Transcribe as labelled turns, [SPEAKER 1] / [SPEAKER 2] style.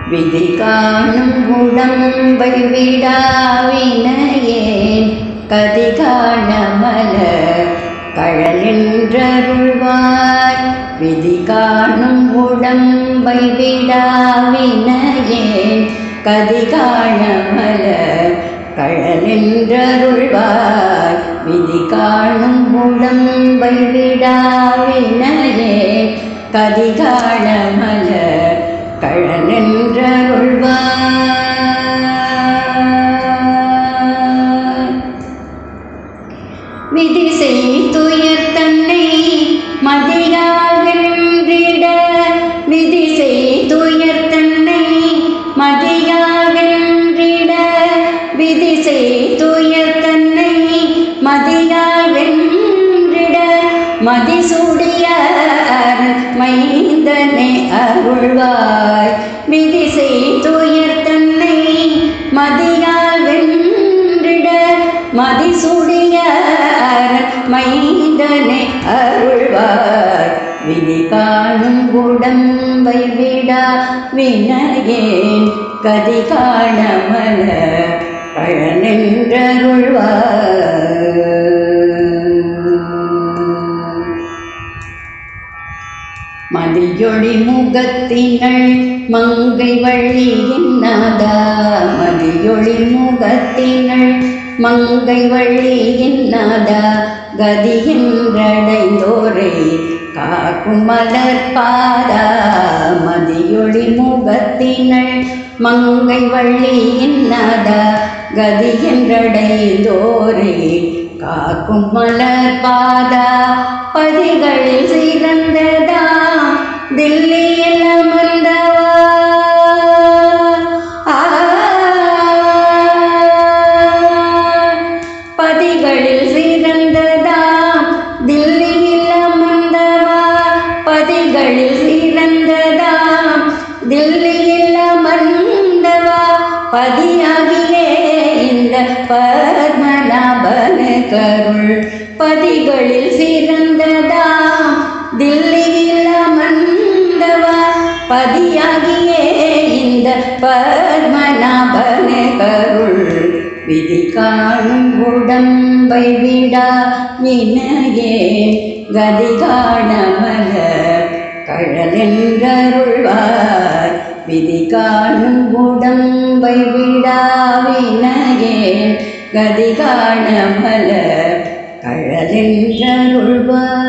[SPEAKER 1] விதி காணும் உடம்பை விடாவினையேன் கதி காண மலர் கழலென்றருள்வாய் விதி காணும் உடம்பை விடாவினையேன் கதி காண மலர் கழலென்றருள்வாய் விதி காணும் உடம்பை விடாவினையே கதி காண மலர் கழலென்றருள்வாய் விதி செய்துயர் தன்னை மதியால் வென்றிட விதி செய்துயர் தன்னை மதியால் வென்றிட விதி செய்துயர் தன்னை மதியால் வென்றிட மதிசூடிய மைந்தனை அருள்வாய் விதி செய்துயர் தன்னை மதியால் வென்றிட மதிசூடிய மைந்தனை அருள்வார் விதி காணும் உடம்பை விடா வினையேன் கதி காண மலர் பழனென்றருள்வார் மதியொளி முகத்தினள் மங்கை வழியின் நாதா மதியொளி முகத்தினள் மங்கை வழியின் நாதா கதியென்றடைந்தோரை காக்கும் மலர் பாதா மதியொளி முகத்தினள் மங்கை வழியின் நாதா கதியென்றடைந்தோரை காக்கும் மலர் பாதா பதிகளில் சிறந்ததா தில்லியில் அமர்ந்தவா ஆ, பதிகளில் சிறந்ததா தில்லியில் அமர்ந்தவா பதிகளில் சிறந்ததா தில்லியில் அமர்ந்தவா பதியாகிய இந்த பத்மநாபன கருள் பதிகளில் சிறந்ததா தில்லியில் அமர்ந்தவா பதியாகிய இந்த பத்மநாபன கருள் விதி காணும் உடம்பை விடா வினையே கதி காண மலர் கழலென்றருள்வார் விதி காணும் உடம்பை விடா வினையே கதி காண மலர் கழலென்றருள்வார்